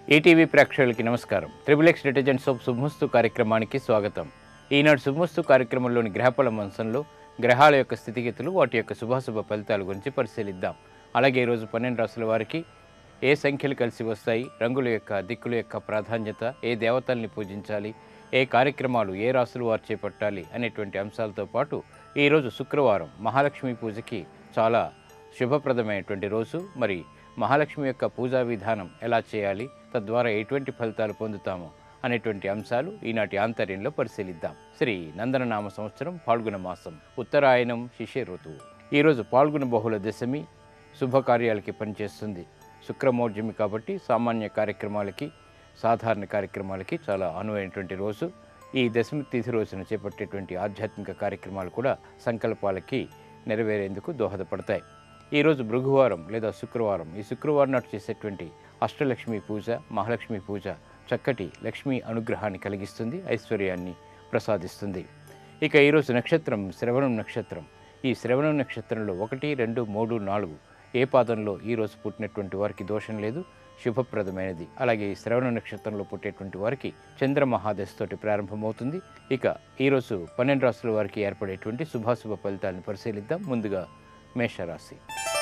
ETV ప్రేక్షకులకి నమస్కారం triple X detergent soap శుభమస్తు కార్యక్రమానికి స్వాగతం ఈనాడు శుభమస్తు కార్యక్రమంలోని గ్రహఫల మంచంలో గ్రహాల యొక్క స్థితిగతులు వాటి యొక్క శుభాశుభ ఫలితాల గురించి పరిశీలిద్దాం అలాగే ఈరోజు పన్నెండు రాసుల వారికి ఏ సంఖ్యలు కలిసి వస్తాయి రంగుల యొక్క దిక్కుల యొక్క ప్రాధాన్యత ఏ దేవతల్ని పూజించాలి ఏ కార్యక్రమాలు ఏ రాసులు వారు చేపట్టాలి అనేటువంటి అంశాలతో పాటు ఈరోజు శుక్రవారం మహాలక్ష్మి పూజకి చాలా శుభప్రదమైనటువంటి రోజు మరి మహాలక్ష్మి యొక్క పూజా విధానం ఎలా చేయాలి తద్వారా ఎటువంటి ఫలితాలు పొందుతాము అనేటువంటి అంశాలు ఈనాటి ఆంతర్యంలో పరిశీలిద్దాం శ్రీ నందననామ సంవత్సరం పాల్గొన మాసం ఉత్తరాయణం శిష్య ఋతువు ఈరోజు పాల్గొన బహుళ దశమి శుభకార్యాలకి పనిచేస్తుంది శుక్రమౌర్జమి కాబట్టి సామాన్య కార్యక్రమాలకి సాధారణ కార్యక్రమాలకి చాలా అనువైనటువంటి రోజు ఈ దశమి తిథి రోజున చేపట్టేటువంటి ఆధ్యాత్మిక కార్యక్రమాలు కూడా సంకల్పాలకి నెరవేరేందుకు దోహదపడతాయి ఈరోజు భృగువారం లేదా శుక్రవారం ఈ శుక్రవారం నాడు చేసేటువంటి అష్టలక్ష్మి పూజ మహాలక్ష్మి పూజ చక్కటి లక్ష్మీ అనుగ్రహాన్ని కలిగిస్తుంది ఐశ్వర్యాన్ని ప్రసాదిస్తుంది ఇక ఈరోజు నక్షత్రం శ్రవణం నక్షత్రం ఈ శ్రవణం నక్షత్రంలో ఒకటి రెండు మూడు నాలుగు ఏ పాదంలో ఈరోజు పుట్టినటువంటి వారికి దోషం లేదు శుభప్రదమైనది అలాగే ఈ శ్రవణ నక్షత్రంలో పుట్టేటువంటి వారికి చంద్ర మహాదశతోటి ప్రారంభమవుతుంది ఇక ఈరోజు పన్నెండు రాసుల వారికి ఏర్పడేటువంటి శుభాశుభ ఫలితాలను పరిశీలిద్దాం ముందుగా మేషరాశి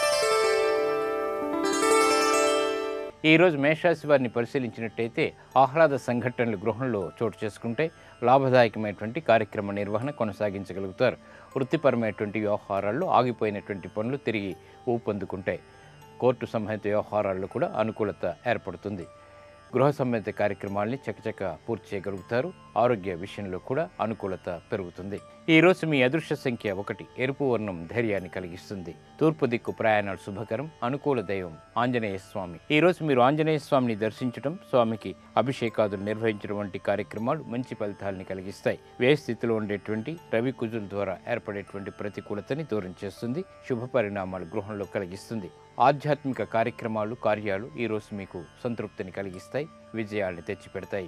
ఈరోజు మేషరాశి వారిని పరిశీలించినట్టయితే ఆహ్లాద సంఘటనలు గృహంలో చోటు చేసుకుంటే లాభదాయకమైనటువంటి కార్యక్రమ నిర్వహణ కొనసాగించగలుగుతారు వృత్తిపరమైనటువంటి వ్యవహారాల్లో ఆగిపోయినటువంటి పనులు తిరిగి ఊపందుకుంటాయి కోర్టు సంబంధిత వ్యవహారాల్లో కూడా అనుకూలత ఏర్పడుతుంది గృహ సంబంధిత కార్యక్రమాల్ని చకచక పూర్తి చేయగలుగుతారు ఆరోగ్య విషయంలో కూడా అనుకూలత పెరుగుతుంది ఈ రోజు మీ అదృశ్య సంఖ్య ఒకటి ఎరుపు వర్ణం ధైర్యాన్ని కలిగిస్తుంది తూర్పు దిక్కు ప్రయాణాలు శుభకరం అనుకూల దైవం ఆంజనేయ స్వామి ఈ రోజు మీరు ఆంజనేయ స్వామిని దర్శించడం స్వామికి అభిషేకాదులు నిర్వహించడం వంటి కార్యక్రమాలు మంచి ఫలితాలని కలిగిస్తాయి వ్యయ స్థితిలో ఉండేటువంటి రవి కుజుల ద్వారా ఏర్పడేటువంటి ప్రతికూలతని దూరం చేస్తుంది శుభ పరిణామాలు గృహంలో కలిగిస్తుంది ఆధ్యాత్మిక కార్యక్రమాలు కార్యాలు ఈ రోజు మీకు సంతృప్తిని కలిగిస్తాయి విజయాల్ని తెచ్చిపెడతాయి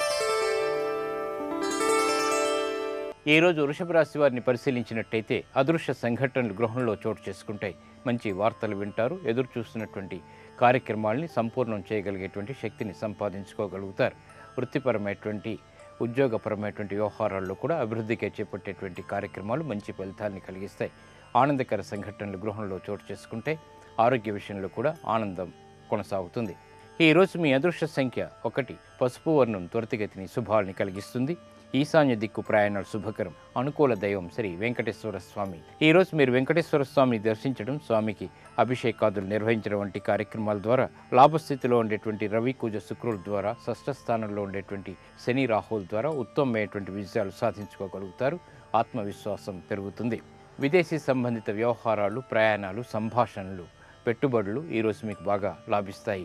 ఈ రోజు వృషభ రాశి వారిని పరిశీలించినట్టయితే అదృశ్య సంఘటనలు గృహంలో చోటు చేసుకుంటాయి మంచి వార్తలు వింటారు ఎదురు చూస్తున్నటువంటి కార్యక్రమాల్ని సంపూర్ణం చేయగలిగేటువంటి శక్తిని సంపాదించుకోగలుగుతారు వృత్తిపరమైనటువంటి ఉద్యోగపరమైనటువంటి వ్యవహారాల్లో కూడా అభివృద్ధికి చేపట్టేటువంటి కార్యక్రమాలు మంచి ఫలితాలని కలిగిస్తాయి ఆనందకర సంఘటనలు గృహంలో చోటు చేసుకుంటే ఆరోగ్య విషయంలో కూడా ఆనందం కొనసాగుతుంది ఈ రోజు మీ అదృష్ట సంఖ్య ఒకటి పసుపు వర్ణం త్వరితగతిని శుభాల్ని కలిగిస్తుంది ఈశాన్య దిక్కు ప్రయాణాలు శుభకరం అనుకూల దైవం శ్రీ వెంకటేశ్వర స్వామి ఈ రోజు మీరు వెంకటేశ్వర స్వామిని దర్శించడం స్వామికి అభిషేకాదులు నిర్వహించడం వంటి కార్యక్రమాల ద్వారా లాభస్థితిలో ఉండేటువంటి రవి కుజ శుక్రుల ద్వారా షష్ఠ స్థానంలో ఉండేటువంటి శని రాహుల ద్వారా ఉత్తమమైనటువంటి విజయాలు సాధించుకోగలుగుతారు ఆత్మవిశ్వాసం పెరుగుతుంది విదేశీ సంబంధిత వ్యవహారాలు ప్రయాణాలు సంభాషణలు పెట్టుబడులు ఈరోజు మీకు బాగా లాభిస్తాయి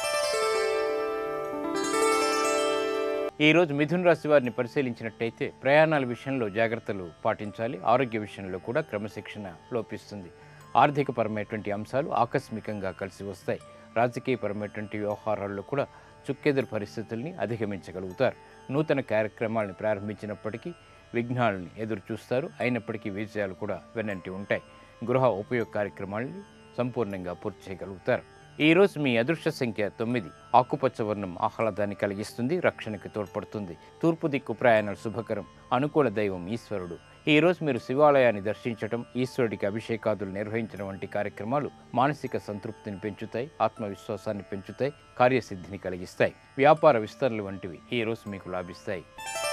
ఈరోజు మిథున రాశి వారిని పరిశీలించినట్టయితే ప్రయాణాల విషయంలో జాగ్రత్తలు పాటించాలి ఆరోగ్య విషయంలో కూడా క్రమశిక్షణ లోపిస్తుంది ఆర్థికపరమైనటువంటి అంశాలు ఆకస్మికంగా కలిసి వస్తాయి రాజకీయపరమైనటువంటి వ్యవహారాల్లో కూడా చుక్కెదురు పరిస్థితుల్ని అధిగమించగలుగుతారు నూతన కార్యక్రమాలను ప్రారంభించినప్పటికీ విఘ్నాలని ఎదురు చూస్తారు అయినప్పటికీ విజయాలు కూడా వెన్నంటి ఉంటాయి గృహ ఉపయోగ కార్యక్రమాలని సంపూర్ణంగా పూర్తి చేయగలుగుతారు ఈ రోజు మీ అదృష్ట సంఖ్య తొమ్మిది ఆకుపచ్చ వర్ణం ఆహ్లాదాన్ని కలిగిస్తుంది రక్షణకు తోడ్పడుతుంది తూర్పు దిక్కు ప్రయాణాలు శుభకరం అనుకూల దైవం ఈశ్వరుడు ఈ రోజు మీరు శివాలయాన్ని దర్శించడం ఈశ్వరుడికి అభిషేకాదులు నిర్వహించడం వంటి కార్యక్రమాలు మానసిక సంతృప్తిని పెంచుతాయి ఆత్మవిశ్వాసాన్ని పెంచుతాయి కార్యసిద్ధిని కలిగిస్తాయి వ్యాపార విస్తరణలు వంటివి ఈ రోజు మీకు లాభిస్తాయి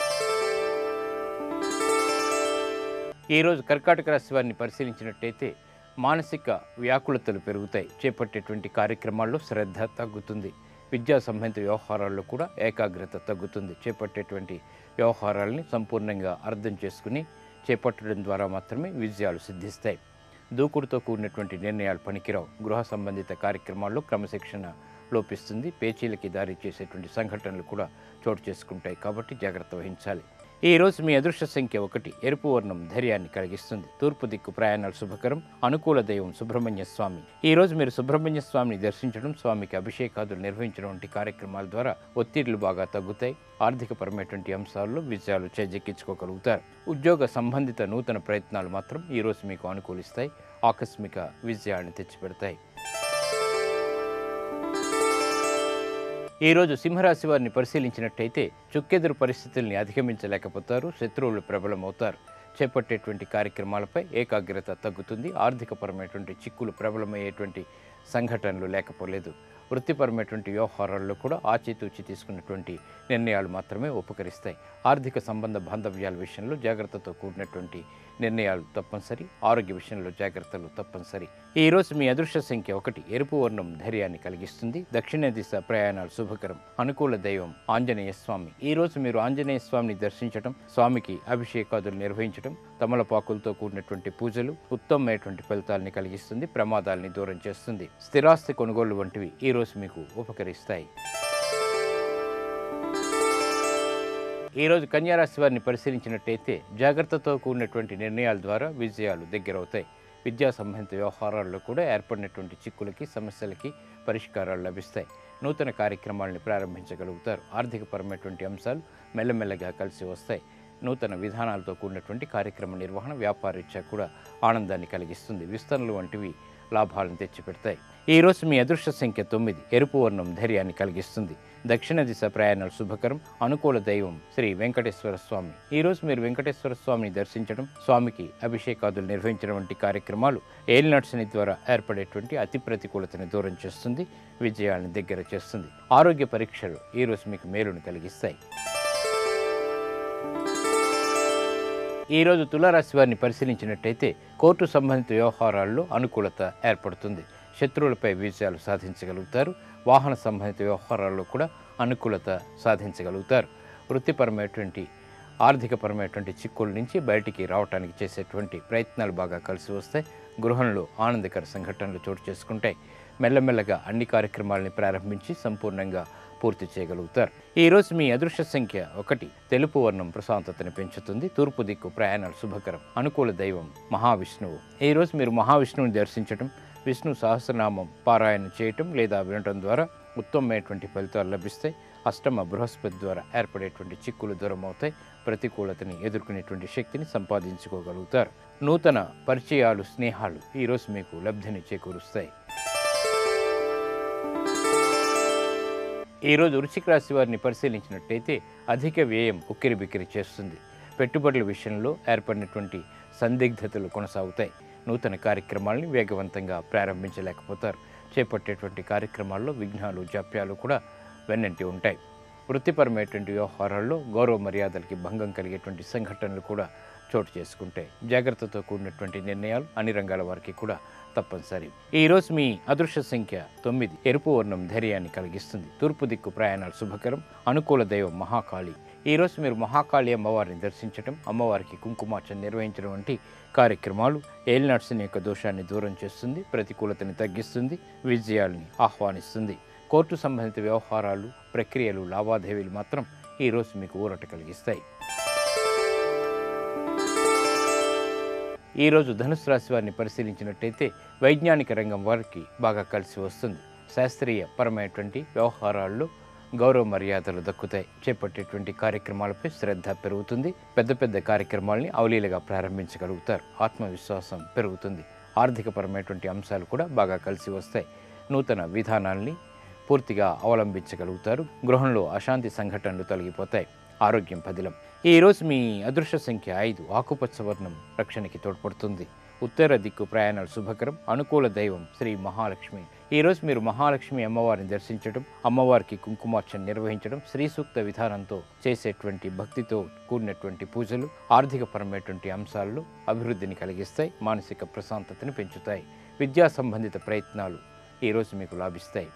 ఈరోజు కర్కాటక రాశి వారిని పరిశీలించినట్టయితే మానసిక వ్యాకులతలు పెరుగుతాయి చేపట్టేటువంటి కార్యక్రమాల్లో శ్రద్ధ తగ్గుతుంది విద్యా సంబంధిత వ్యవహారాల్లో కూడా ఏకాగ్రత తగ్గుతుంది చేపట్టేటువంటి వ్యవహారాలని సంపూర్ణంగా అర్థం చేసుకుని చేపట్టడం ద్వారా మాత్రమే విజయాలు సిద్ధిస్తాయి దూకుడుతో కూడినటువంటి నిర్ణయాలు పనికిరావు గృహ సంబంధిత కార్యక్రమాల్లో క్రమశిక్షణ లోపిస్తుంది పేచీలకి దారి చేసేటువంటి సంఘటనలు కూడా చోటు చేసుకుంటాయి కాబట్టి జాగ్రత్త వహించాలి ఈ రోజు మీ అదృష్ట సంఖ్య ఒకటి ఎరుపు వర్ణం ధైర్యాన్ని కలిగిస్తుంది తూర్పు దిక్కు ప్రయాణాలు శుభకరం అనుకూల దైవం సుబ్రహ్మణ్య స్వామి ఈ రోజు మీరు సుబ్రహ్మణ్య స్వామిని దర్శించడం స్వామికి అభిషేకాదులు నిర్వహించడం వంటి కార్యక్రమాల ద్వారా ఒత్తిళ్లు బాగా తగ్గుతాయి ఆర్థికపరమైనటువంటి అంశాల్లో విజయాలు చేజెక్కించుకోగలుగుతారు ఉద్యోగ సంబంధిత నూతన ప్రయత్నాలు మాత్రం ఈ రోజు మీకు అనుకూలిస్తాయి ఆకస్మిక విజయాన్ని తెచ్చిపెడతాయి ఈరోజు సింహరాశి వారిని పరిశీలించినట్టయితే చుక్కెదురు పరిస్థితుల్ని అధిగమించలేకపోతారు శత్రువులు ప్రబలమవుతారు చేపట్టేటువంటి కార్యక్రమాలపై ఏకాగ్రత తగ్గుతుంది ఆర్థికపరమైనటువంటి చిక్కులు ప్రబలమయ్యేటువంటి సంఘటనలు లేకపోలేదు వృత్తిపరమైనటువంటి వ్యవహారాల్లో కూడా ఆచితూచి తీసుకున్నటువంటి నిర్ణయాలు మాత్రమే ఉపకరిస్తాయి ఆర్థిక సంబంధ బాంధవ్యాల విషయంలో జాగ్రత్తతో కూడినటువంటి నిర్ణయాలు తప్పనిసరి ఆరోగ్య విషయంలో జాగ్రత్తలు తప్పనిసరి ఈ రోజు మీ అదృష్ట సంఖ్య ఒకటి ఎరుపు వర్ణం ధైర్యాన్ని కలిగిస్తుంది దక్షిణ దిశ ప్రయాణాలు శుభకరం అనుకూల దైవం ఆంజనేయ స్వామి ఈ రోజు మీరు ఆంజనేయ స్వామిని దర్శించడం స్వామికి అభిషేకాదులు నిర్వహించడం తమలపాకులతో కూడినటువంటి పూజలు ఉత్తమమైనటువంటి ఫలితాలని కలిగిస్తుంది ప్రమాదాలని దూరం చేస్తుంది స్థిరాస్తి కొనుగోలు వంటివి ఈ రోజు మీకు ఉపకరిస్తాయి ఈరోజు కన్యారాశి వారిని పరిశీలించినట్టయితే జాగ్రత్తతో కూడినటువంటి నిర్ణయాల ద్వారా విజయాలు దగ్గరవుతాయి విద్యా సంబంధిత వ్యవహారాల్లో కూడా ఏర్పడినటువంటి చిక్కులకి సమస్యలకి పరిష్కారాలు లభిస్తాయి నూతన కార్యక్రమాలను ప్రారంభించగలుగుతారు ఆర్థికపరమైనటువంటి అంశాలు మెల్లమెల్లగా కలిసి వస్తాయి నూతన విధానాలతో కూడినటువంటి కార్యక్రమ నిర్వహణ వ్యాపారీత్యా కూడా ఆనందాన్ని కలిగిస్తుంది విస్తరణలు వంటివి లాభాలను తెచ్చిపెడతాయి ఈ రోజు మీ అదృష్ట సంఖ్య తొమ్మిది ఎరుపు వర్ణం ధైర్యాన్ని కలిగిస్తుంది దక్షిణ దిశ ప్రయాణాలు శుభకరం అనుకూల దైవం శ్రీ వెంకటేశ్వర స్వామి ఈ రోజు మీరు వెంకటేశ్వర స్వామిని దర్శించడం స్వామికి అభిషేకాదులు నిర్వహించడం వంటి కార్యక్రమాలు ఏలినట్స్ని ద్వారా ఏర్పడేటువంటి అతి ప్రతికూలతని దూరం చేస్తుంది విజయాలను దగ్గర చేస్తుంది ఆరోగ్య పరీక్షలు ఈ రోజు మీకు మేలును కలిగిస్తాయి ఈ రోజు తులారాశి వారిని పరిశీలించినట్టయితే కోర్టు సంబంధిత వ్యవహారాల్లో అనుకూలత ఏర్పడుతుంది శత్రువులపై విజయాలు సాధించగలుగుతారు వాహన సంబంధిత వ్యవహారాల్లో కూడా అనుకూలత సాధించగలుగుతారు వృత్తిపరమైనటువంటి ఆర్థికపరమైనటువంటి చిక్కుల నుంచి బయటికి రావడానికి చేసేటువంటి ప్రయత్నాలు బాగా కలిసి వస్తాయి గృహంలో ఆనందకర సంఘటనలు చోటు చేసుకుంటాయి మెల్లమెల్లగా అన్ని కార్యక్రమాలని ప్రారంభించి సంపూర్ణంగా పూర్తి చేయగలుగుతారు ఈ రోజు మీ అదృష్ట సంఖ్య ఒకటి తెలుపు వర్ణం ప్రశాంతతని పెంచుతుంది తూర్పు దిక్కు ప్రయాణాలు శుభకరం అనుకూల దైవం మహావిష్ణువు ఈ రోజు మీరు మహావిష్ణువుని దర్శించడం విష్ణు సహస్రనామం పారాయణ చేయటం లేదా వినటం ద్వారా ఉత్తమమైనటువంటి ఫలితాలు లభిస్తాయి అష్టమ బృహస్పతి ద్వారా ఏర్పడేటువంటి చిక్కులు దూరం అవుతాయి ప్రతికూలతని ఎదుర్కొనేటువంటి శక్తిని సంపాదించుకోగలుగుతారు నూతన పరిచయాలు స్నేహాలు ఈరోజు మీకు లబ్ధిని చేకూరుస్తాయి ఈరోజు వృశ్చిక రాశి వారిని పరిశీలించినట్టయితే అధిక వ్యయం ఉక్కిరి బిక్కిరి చేస్తుంది పెట్టుబడుల విషయంలో ఏర్పడినటువంటి సందిగ్ధతలు కొనసాగుతాయి నూతన కార్యక్రమాల్ని వేగవంతంగా ప్రారంభించలేకపోతారు చేపట్టేటువంటి కార్యక్రమాల్లో విఘ్నాలు జాప్యాలు కూడా వెన్నంటి ఉంటాయి వృత్తిపరమైనటువంటి వ్యవహారాల్లో గౌరవ మర్యాదలకి భంగం కలిగేటువంటి సంఘటనలు కూడా చోటు చేసుకుంటాయి జాగ్రత్తతో కూడినటువంటి నిర్ణయాలు అన్ని రంగాల వారికి కూడా తప్పనిసరి ఈ రోజు మీ అదృష్ట సంఖ్య తొమ్మిది ఎరుపు వర్ణం ధైర్యాన్ని కలిగిస్తుంది తూర్పు దిక్కు ప్రయాణాలు శుభకరం అనుకూల దైవం మహాకాళి ఈ రోజు మీరు మహాకాళి అమ్మవారిని దర్శించడం అమ్మవారికి కుంకుమార్చన నిర్వహించడం వంటి కార్యక్రమాలు ఏలినట్స్ని యొక్క దోషాన్ని దూరం చేస్తుంది ప్రతికూలతని తగ్గిస్తుంది విజయాల్ని ఆహ్వానిస్తుంది కోర్టు సంబంధిత వ్యవహారాలు ప్రక్రియలు లావాదేవీలు మాత్రం ఈ రోజు మీకు ఊరట కలిగిస్తాయి ఈరోజు ధనుసు రాశి వారిని పరిశీలించినట్టయితే వైజ్ఞానిక రంగం వారికి బాగా కలిసి వస్తుంది శాస్త్రీయ పరమైనటువంటి వ్యవహారాల్లో గౌరవ మర్యాదలు దక్కుతాయి చేపట్టేటువంటి కార్యక్రమాలపై శ్రద్ధ పెరుగుతుంది పెద్ద పెద్ద కార్యక్రమాల్ని అవలీలగా ప్రారంభించగలుగుతారు ఆత్మవిశ్వాసం పెరుగుతుంది ఆర్థికపరమైనటువంటి అంశాలు కూడా బాగా కలిసి వస్తాయి నూతన విధానాల్ని పూర్తిగా అవలంబించగలుగుతారు గృహంలో అశాంతి సంఘటనలు తొలగిపోతాయి ఆరోగ్యం పదిలం ఈ రోజు మీ అదృష్ట సంఖ్య ఐదు ఆకుపచ్చ వర్ణం రక్షణకి తోడ్పడుతుంది ఉత్తర దిక్కు ప్రయాణాలు శుభకరం అనుకూల దైవం శ్రీ మహాలక్ష్మి ఈ రోజు మీరు మహాలక్ష్మి అమ్మవారిని దర్శించడం అమ్మవారికి కుంకుమార్చన నిర్వహించడం శ్రీ సూక్త విధానంతో చేసేటువంటి భక్తితో కూడినటువంటి పూజలు ఆర్థికపరమైనటువంటి అంశాల్లో అభివృద్ధిని కలిగిస్తాయి మానసిక ప్రశాంతతని పెంచుతాయి విద్యా సంబంధిత ప్రయత్నాలు ఈరోజు మీకు లాభిస్తాయి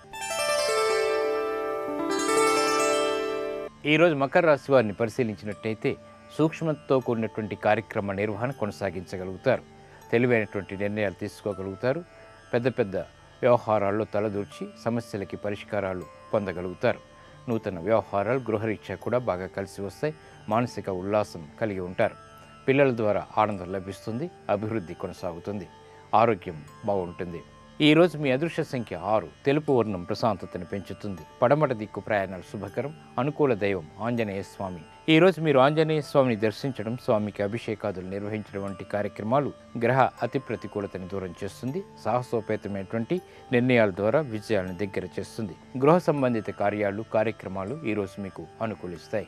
ఈరోజు మకర రాశి వారిని పరిశీలించినట్టయితే సూక్ష్మతతో కూడినటువంటి కార్యక్రమ నిర్వహణ కొనసాగించగలుగుతారు తెలివైనటువంటి నిర్ణయాలు తీసుకోగలుగుతారు పెద్ద పెద్ద వ్యవహారాల్లో తలదూర్చి సమస్యలకి పరిష్కారాలు పొందగలుగుతారు నూతన వ్యవహారాలు గృహరీత్యా కూడా బాగా కలిసి వస్తాయి మానసిక ఉల్లాసం కలిగి ఉంటారు పిల్లల ద్వారా ఆనందం లభిస్తుంది అభివృద్ధి కొనసాగుతుంది ఆరోగ్యం బాగుంటుంది ఈ రోజు మీ అదృష్ట సంఖ్య ఆరు తెలుపు వర్ణం ప్రశాంతతను పెంచుతుంది పడమట దిక్కు ప్రయాణాలు శుభకరం అనుకూల దైవం ఆంజనేయ స్వామి ఈ రోజు మీరు ఆంజనేయ స్వామిని దర్శించడం స్వామికి అభిషేకాదులు నిర్వహించడం వంటి కార్యక్రమాలు గ్రహ అతి ప్రతికూలతని దూరం చేస్తుంది సాహసోపేతమైనటువంటి నిర్ణయాల ద్వారా విజయాలను దగ్గర చేస్తుంది గృహ సంబంధిత కార్యాలు కార్యక్రమాలు ఈ రోజు మీకు అనుకూలిస్తాయి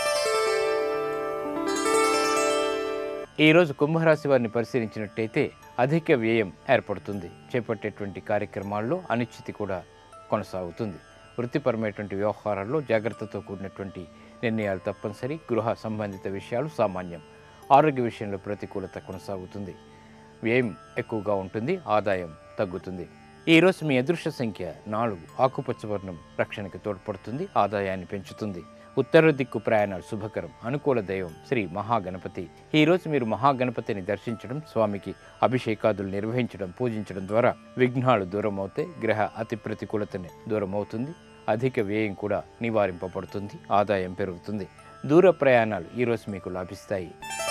ఈ రోజు కుంభరాశి వారిని పరిశీలించినట్టయితే అధిక వ్యయం ఏర్పడుతుంది చేపట్టేటువంటి కార్యక్రమాల్లో అనిశ్చితి కూడా కొనసాగుతుంది వృత్తిపరమైనటువంటి వ్యవహారాల్లో జాగ్రత్తతో కూడినటువంటి నిర్ణయాలు తప్పనిసరి గృహ సంబంధిత విషయాలు సామాన్యం ఆరోగ్య విషయంలో ప్రతికూలత కొనసాగుతుంది వ్యయం ఎక్కువగా ఉంటుంది ఆదాయం తగ్గుతుంది ఈ రోజు మీ అదృష్ట సంఖ్య నాలుగు ఆకుపచ్చ వర్ణం రక్షణకి తోడ్పడుతుంది ఆదాయాన్ని పెంచుతుంది ఉత్తర దిక్కు ప్రయాణాలు శుభకరం అనుకూల దైవం శ్రీ మహాగణపతి ఈ రోజు మీరు మహాగణపతిని దర్శించడం స్వామికి అభిషేకాదులు నిర్వహించడం పూజించడం ద్వారా విఘ్నాలు దూరం అవుతాయి గ్రహ అతి ప్రతికూలతని దూరం అవుతుంది అధిక వ్యయం కూడా నివారింపబడుతుంది ఆదాయం పెరుగుతుంది దూర ప్రయాణాలు ఈరోజు మీకు లాభిస్తాయి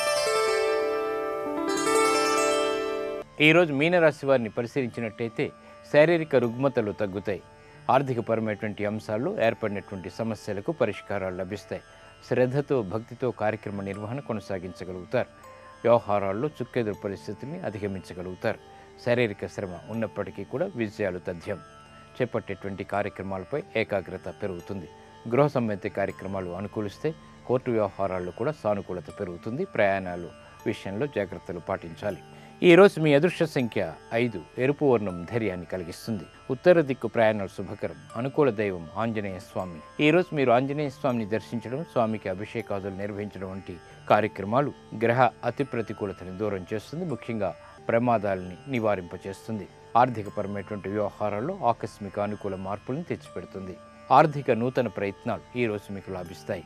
ఈరోజు మీనరాశి వారిని పరిశీలించినట్టయితే శారీరక రుగ్మతలు తగ్గుతాయి ఆర్థికపరమైనటువంటి అంశాల్లో ఏర్పడినటువంటి సమస్యలకు పరిష్కారాలు లభిస్తాయి శ్రద్ధతో భక్తితో కార్యక్రమ నిర్వహణ కొనసాగించగలుగుతారు వ్యవహారాల్లో చుక్కెదురు పరిస్థితుల్ని అధిగమించగలుగుతారు శారీరక శ్రమ ఉన్నప్పటికీ కూడా విజయాలు తథ్యం చేపట్టేటువంటి కార్యక్రమాలపై ఏకాగ్రత పెరుగుతుంది గృహ సంబంధిత కార్యక్రమాలు అనుకూలిస్తే కోర్టు వ్యవహారాల్లో కూడా సానుకూలత పెరుగుతుంది ప్రయాణాలు విషయంలో జాగ్రత్తలు పాటించాలి ఈ రోజు మీ అదృష్ట సంఖ్య ఐదు ఎరుపు వర్ణం ధైర్యాన్ని కలిగిస్తుంది ఉత్తర దిక్కు ప్రయాణాలు శుభకరం అనుకూల దైవం ఆంజనేయ స్వామి ఈ రోజు మీరు ఆంజనేయ స్వామిని దర్శించడం స్వామికి అభిషేకాదులు నిర్వహించడం వంటి కార్యక్రమాలు గ్రహ అతి ప్రతికూలతని దూరం చేస్తుంది ముఖ్యంగా ప్రమాదాలని నివారింపచేస్తుంది ఆర్థికపరమైనటువంటి వ్యవహారాల్లో ఆకస్మిక అనుకూల మార్పులను తెచ్చిపెడుతుంది ఆర్థిక నూతన ప్రయత్నాలు ఈ రోజు మీకు లాభిస్తాయి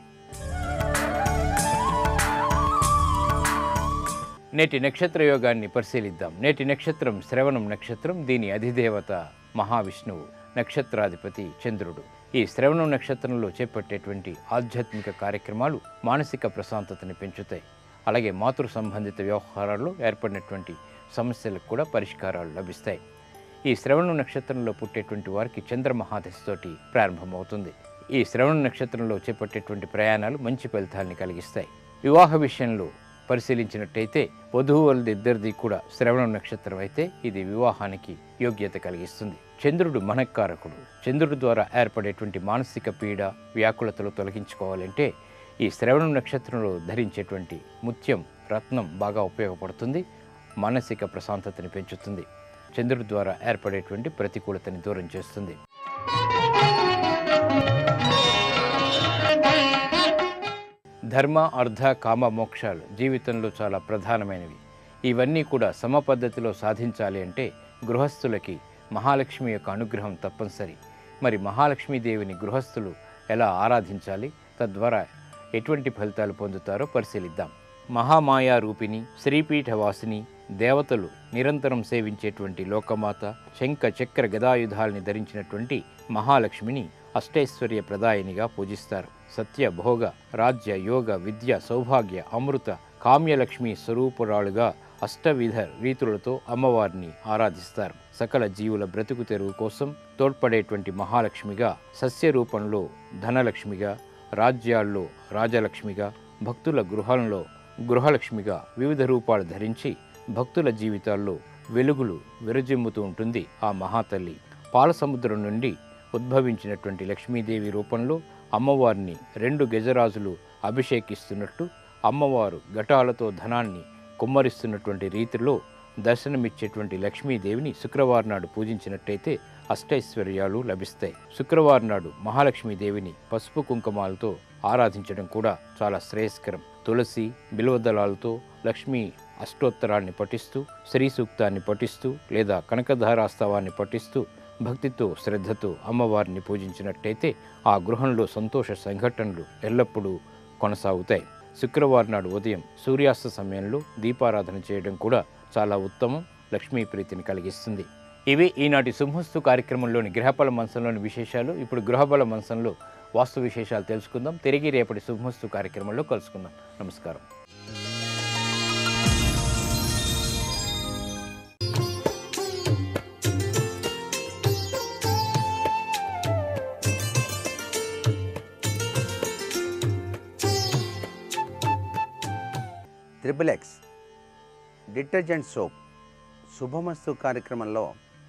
నేటి నక్షత్ర యోగాన్ని పరిశీలిద్దాం నేటి నక్షత్రం శ్రవణం నక్షత్రం దీని అధిదేవత మహావిష్ణువు నక్షత్రాధిపతి చంద్రుడు ఈ శ్రవణం నక్షత్రంలో చేపట్టేటువంటి ఆధ్యాత్మిక కార్యక్రమాలు మానసిక ప్రశాంతతని పెంచుతాయి అలాగే మాతృ సంబంధిత వ్యవహారాల్లో ఏర్పడినటువంటి సమస్యలకు కూడా పరిష్కారాలు లభిస్తాయి ఈ శ్రవణ నక్షత్రంలో పుట్టేటువంటి వారికి చంద్ర మహాదశతోటి ప్రారంభమవుతుంది ఈ శ్రవణ నక్షత్రంలో చేపట్టేటువంటి ప్రయాణాలు మంచి ఫలితాల్ని కలిగిస్తాయి వివాహ విషయంలో పరిశీలించినట్టయితే వధువులది ఇద్దరిది కూడా శ్రవణ నక్షత్రం అయితే ఇది వివాహానికి యోగ్యత కలిగిస్తుంది చంద్రుడు మనక్కారకుడు చంద్రుడి ద్వారా ఏర్పడేటువంటి మానసిక పీడ వ్యాకులతలు తొలగించుకోవాలంటే ఈ శ్రవణ నక్షత్రంలో ధరించేటువంటి ముత్యం రత్నం బాగా ఉపయోగపడుతుంది మానసిక ప్రశాంతతని పెంచుతుంది చంద్రుడి ద్వారా ఏర్పడేటువంటి ప్రతికూలతని దూరం చేస్తుంది ధర్మ అర్ధ కామ మోక్షాలు జీవితంలో చాలా ప్రధానమైనవి ఇవన్నీ కూడా సమపద్ధతిలో సాధించాలి అంటే గృహస్థులకి మహాలక్ష్మి యొక్క అనుగ్రహం తప్పనిసరి మరి మహాలక్ష్మీదేవిని గృహస్థులు ఎలా ఆరాధించాలి తద్వారా ఎటువంటి ఫలితాలు పొందుతారో పరిశీలిద్దాం మహామాయా రూపిణి శ్రీపీఠ వాసిని దేవతలు నిరంతరం సేవించేటువంటి లోకమాత శంఖ చక్ర గదాయుధాల్ని ధరించినటువంటి మహాలక్ష్మిని అష్టైశ్వర్య ప్రదాయినిగా పూజిస్తారు సత్య భోగ రాజ్య యోగ విద్య సౌభాగ్య అమృత కామ్యలక్ష్మి స్వరూపురాలుగా అష్టవిధ రీతులతో అమ్మవారిని ఆరాధిస్తారు సకల జీవుల బ్రతుకు తెరువు కోసం తోడ్పడేటువంటి మహాలక్ష్మిగా సస్య రూపంలో ధనలక్ష్మిగా రాజ్యాల్లో రాజలక్ష్మిగా భక్తుల గృహాలలో గృహలక్ష్మిగా వివిధ రూపాలు ధరించి భక్తుల జీవితాల్లో వెలుగులు విరజిమ్ముతూ ఉంటుంది ఆ మహాతల్లి పాల సముద్రం నుండి ఉద్భవించినటువంటి లక్ష్మీదేవి రూపంలో అమ్మవారిని రెండు గజరాజులు అభిషేకిస్తున్నట్టు అమ్మవారు ఘటాలతో ధనాన్ని కుమ్మరిస్తున్నటువంటి రీతిలో దర్శనమిచ్చేటువంటి లక్ష్మీదేవిని శుక్రవారం నాడు పూజించినట్టయితే అష్టైశ్వర్యాలు లభిస్తాయి శుక్రవారం నాడు మహాలక్ష్మీదేవిని పసుపు కుంకుమాలతో ఆరాధించడం కూడా చాలా శ్రేయస్కరం తులసి బిల్వదళాలతో లక్ష్మీ అష్టోత్తరాన్ని పఠిస్తూ శ్రీ సూక్తాన్ని పఠిస్తూ లేదా కనకధారాస్తవాన్ని పఠిస్తూ భక్తితో శ్రద్ధతో అమ్మవారిని పూజించినట్టయితే ఆ గృహంలో సంతోష సంఘటనలు ఎల్లప్పుడూ కొనసాగుతాయి శుక్రవారం నాడు ఉదయం సూర్యాస్త సమయంలో దీపారాధన చేయడం కూడా చాలా ఉత్తమం లక్ష్మీ ప్రీతిని కలిగిస్తుంది ఇవి ఈనాటి సింహస్తు కార్యక్రమంలోని గ్రహబల మంచంలోని విశేషాలు ఇప్పుడు గృహబల మంచంలో వాస్తు విశేషాలు తెలుసుకుందాం తిరిగి రేపటి సింహస్తు కార్యక్రమంలో కలుసుకుందాం నమస్కారం త్రిబుల్ ఎక్స్ డిటర్జెంట్ సోప్ శుభమస్తు కార్యక్రమంలో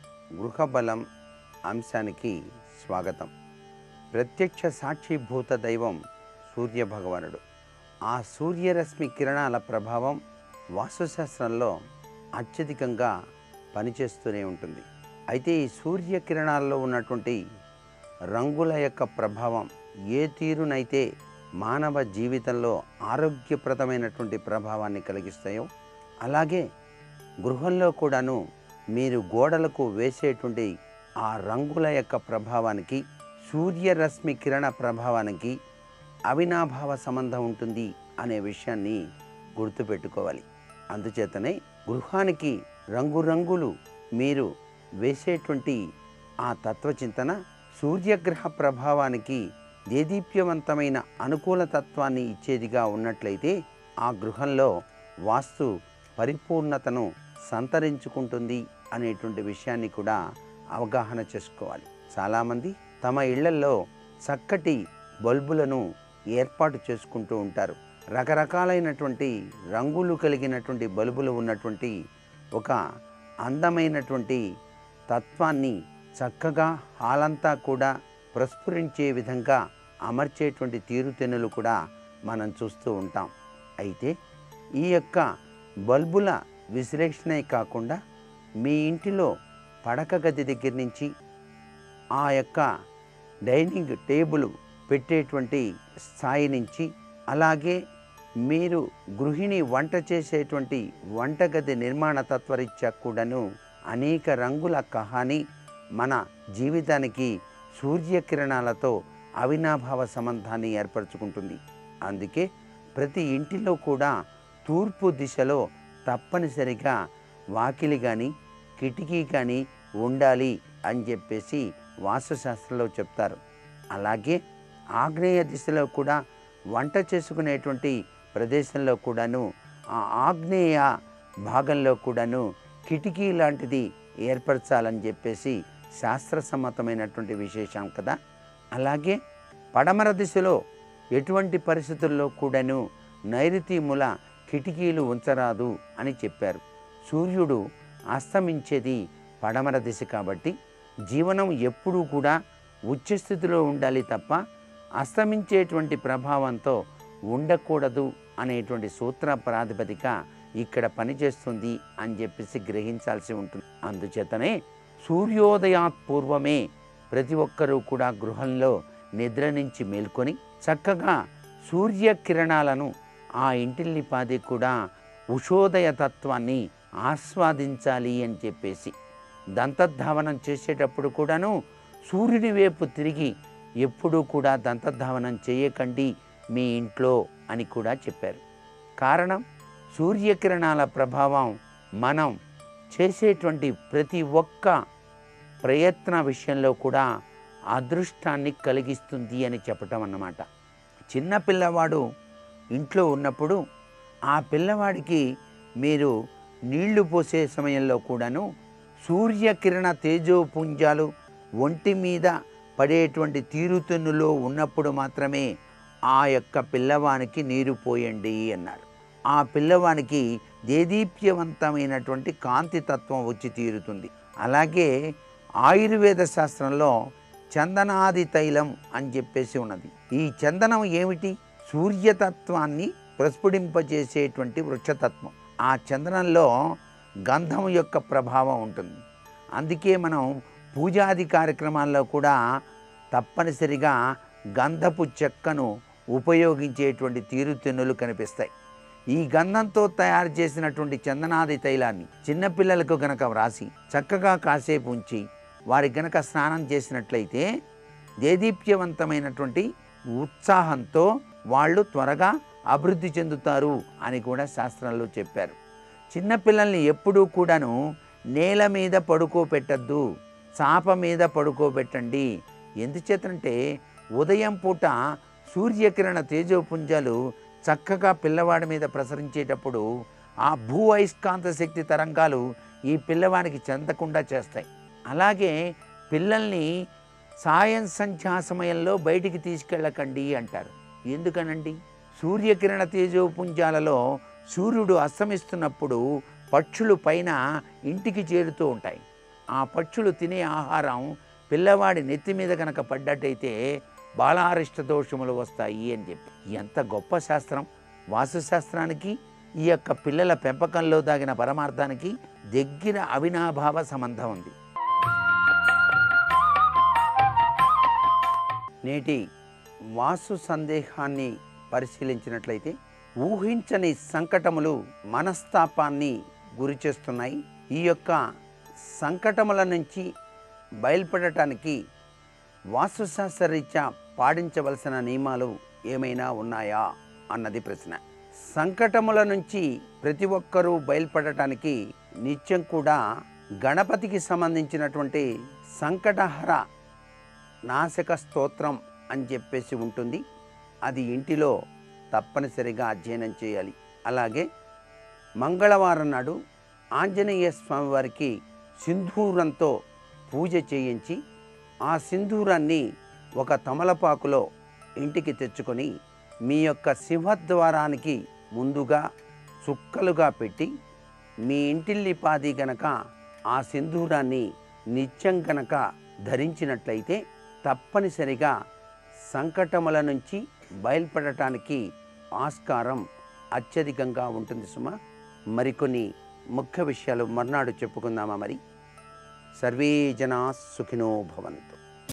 గృహబలం అంశానికి స్వాగతం ప్రత్యక్ష సాక్షిభూత దైవం సూర్య భగవానుడు ఆ సూర్యరశ్మి కిరణాల ప్రభావం వాస్తుశాస్త్రంలో అత్యధికంగా పనిచేస్తూనే ఉంటుంది అయితే ఈ సూర్యకిరణాల్లో ఉన్నటువంటి రంగుల యొక్క ప్రభావం ఏ తీరునైతే మానవ జీవితంలో ఆరోగ్యప్రదమైనటువంటి ప్రభావాన్ని కలిగిస్తాయో అలాగే గృహంలో కూడాను మీరు గోడలకు వేసేటువంటి ఆ రంగుల యొక్క ప్రభావానికి సూర్యరశ్మి కిరణ ప్రభావానికి అవినాభావ సంబంధం ఉంటుంది అనే విషయాన్ని గుర్తుపెట్టుకోవాలి అందుచేతనే గృహానికి రంగురంగులు మీరు వేసేటువంటి ఆ తత్వచింతన సూర్యగ్రహ ప్రభావానికి దేదీప్యవంతమైన అనుకూల తత్వాన్ని ఇచ్చేదిగా ఉన్నట్లయితే ఆ గృహంలో వాస్తు పరిపూర్ణతను సంతరించుకుంటుంది అనేటువంటి విషయాన్ని కూడా అవగాహన చేసుకోవాలి చాలామంది తమ ఇళ్లలో చక్కటి బల్బులను ఏర్పాటు చేసుకుంటూ ఉంటారు రకరకాలైనటువంటి రంగులు కలిగినటువంటి బల్బులు ఉన్నటువంటి ఒక అందమైనటువంటి తత్వాన్ని చక్కగా హాలంతా కూడా ప్రస్ఫురించే విధంగా అమర్చేటువంటి తీరుతెన్నులు కూడా మనం చూస్తూ ఉంటాం అయితే ఈ యొక్క బల్బుల విశ్లేషణే కాకుండా మీ ఇంటిలో పడక గది దగ్గర నుంచి ఆ యొక్క డైనింగ్ టేబుల్ పెట్టేటువంటి స్థాయి నుంచి అలాగే మీరు గృహిణి వంట చేసేటువంటి వంటగది నిర్మాణ తత్వరీత్యా కూడాను అనేక రంగుల కహాని మన జీవితానికి సూర్యకిరణాలతో అవినాభావ సంబంధాన్ని ఏర్పరచుకుంటుంది అందుకే ప్రతి ఇంటిలో కూడా తూర్పు దిశలో తప్పనిసరిగా వాకిలి కానీ కిటికీ కానీ ఉండాలి అని చెప్పేసి వాస్తుశాస్త్రంలో చెప్తారు అలాగే ఆగ్నేయ దిశలో కూడా వంట చేసుకునేటువంటి ప్రదేశంలో కూడాను ఆ ఆగ్నేయ భాగంలో కూడాను కిటికీ లాంటిది ఏర్పరచాలని చెప్పేసి శాస్త్రసమ్మతమైనటువంటి విశేషం కదా అలాగే పడమర దిశలో ఎటువంటి పరిస్థితుల్లో కూడాను నైరుతి మూల కిటికీలు ఉంచరాదు అని చెప్పారు సూర్యుడు అస్తమించేది పడమర దిశ కాబట్టి జీవనం ఎప్పుడూ కూడా ఉచ్చస్థితిలో ఉండాలి తప్ప అస్తమించేటువంటి ప్రభావంతో ఉండకూడదు అనేటువంటి సూత్ర ప్రాతిపదిక ఇక్కడ పనిచేస్తుంది అని చెప్పేసి గ్రహించాల్సి ఉంటుంది అందుచేతనే సూర్యోదయాత్ పూర్వమే ప్రతి ఒక్కరూ కూడా గృహంలో నిద్ర నుంచి మేల్కొని చక్కగా సూర్యకిరణాలను ఆ ఇంటిల్లి పాది కూడా ఉషోదయ తత్వాన్ని ఆస్వాదించాలి అని చెప్పేసి దంతధావనం చేసేటప్పుడు కూడాను సూర్యుని వైపు తిరిగి ఎప్పుడూ కూడా దంతధావనం చేయకండి మీ ఇంట్లో అని కూడా చెప్పారు కారణం సూర్యకిరణాల ప్రభావం మనం చేసేటువంటి ప్రతి ఒక్క ప్రయత్న విషయంలో కూడా అదృష్టాన్ని కలిగిస్తుంది అని చెప్పటం అన్నమాట చిన్న పిల్లవాడు ఇంట్లో ఉన్నప్పుడు ఆ పిల్లవాడికి మీరు నీళ్లు పోసే సమయంలో కూడాను సూర్యకిరణ తేజోపుంజాలు ఒంటి మీద పడేటువంటి తీరుతెన్నులో ఉన్నప్పుడు మాత్రమే ఆ యొక్క పిల్లవానికి నీరు పోయండి అన్నారు ఆ పిల్లవానికి దేదీప్యవంతమైనటువంటి కాంతి తత్వం వచ్చి తీరుతుంది అలాగే ఆయుర్వేద శాస్త్రంలో చందనాది తైలం అని చెప్పేసి ఉన్నది ఈ చందనం ఏమిటి సూర్యతత్వాన్ని ప్రస్ఫుడింపజేసేటువంటి వృక్షతత్వం ఆ చందనంలో గంధం యొక్క ప్రభావం ఉంటుంది అందుకే మనం పూజాది కార్యక్రమాల్లో కూడా తప్పనిసరిగా గంధపు చెక్కను ఉపయోగించేటువంటి తీరుతెన్నులు కనిపిస్తాయి ఈ గంధంతో తయారు చేసినటువంటి చందనాది తైలాన్ని చిన్నపిల్లలకు గనక వ్రాసి చక్కగా కాసేపు ఉంచి వారి గనక స్నానం చేసినట్లయితే దేదీప్యవంతమైనటువంటి ఉత్సాహంతో వాళ్ళు త్వరగా అభివృద్ధి చెందుతారు అని కూడా శాస్త్రంలో చెప్పారు చిన్నపిల్లల్ని ఎప్పుడూ కూడాను నేల మీద పడుకోబెట్టద్దు చాప మీద పడుకోబెట్టండి ఎందుచేతంటే ఉదయం పూట సూర్యకిరణ తేజోపుంజాలు చక్కగా పిల్లవాడి మీద ప్రసరించేటప్పుడు ఆ భూ అయస్కాంత శక్తి తరంగాలు ఈ పిల్లవానికి చెందకుండా చేస్తాయి అలాగే పిల్లల్ని సాయం సంధ్యా సమయంలో బయటికి తీసుకెళ్ళకండి అంటారు ఎందుకనండి సూర్యకిరణ తేజోపుంజాలలో సూర్యుడు అస్తమిస్తున్నప్పుడు పక్షులు పైన ఇంటికి చేరుతూ ఉంటాయి ఆ పక్షులు తినే ఆహారం పిల్లవాడి నెత్తి మీద కనుక పడ్డట్టయితే బాలారిష్ట దోషములు వస్తాయి అని చెప్పి ఎంత గొప్ప శాస్త్రం వాస్తుశాస్త్రానికి ఈ యొక్క పిల్లల పెంపకంలో దాగిన పరమార్థానికి దగ్గర అవినాభావ సంబంధం ఉంది నేటి వాసు సందేహాన్ని పరిశీలించినట్లయితే ఊహించని సంకటములు మనస్తాపాన్ని గురి చేస్తున్నాయి ఈ యొక్క సంకటముల నుంచి బయలుపడటానికి వాస్తుశాస్త్రరీత్యా పాటించవలసిన నియమాలు ఏమైనా ఉన్నాయా అన్నది ప్రశ్న సంకటముల నుంచి ప్రతి ఒక్కరూ బయలుపడటానికి నిత్యం కూడా గణపతికి సంబంధించినటువంటి సంకటహర నాశక స్తోత్రం అని చెప్పేసి ఉంటుంది అది ఇంటిలో తప్పనిసరిగా అధ్యయనం చేయాలి అలాగే మంగళవారం నాడు ఆంజనేయ స్వామి వారికి సింధూరంతో పూజ చేయించి ఆ సింధూరాన్ని ఒక తమలపాకులో ఇంటికి తెచ్చుకొని మీ యొక్క సింహద్వారానికి ముందుగా చుక్కలుగా పెట్టి మీ ఇంటిల్లిపాది గనక ఆ సింధూరాన్ని నిత్యం గనక ధరించినట్లయితే తప్పనిసరిగా సంకటముల నుంచి బయలుపడటానికి ఆస్కారం అత్యధికంగా ఉంటుంది సుమా మరికొన్ని ముఖ్య విషయాలు మర్నాడు చెప్పుకుందామా మరి సర్వే జనా సుఖినో భవంతు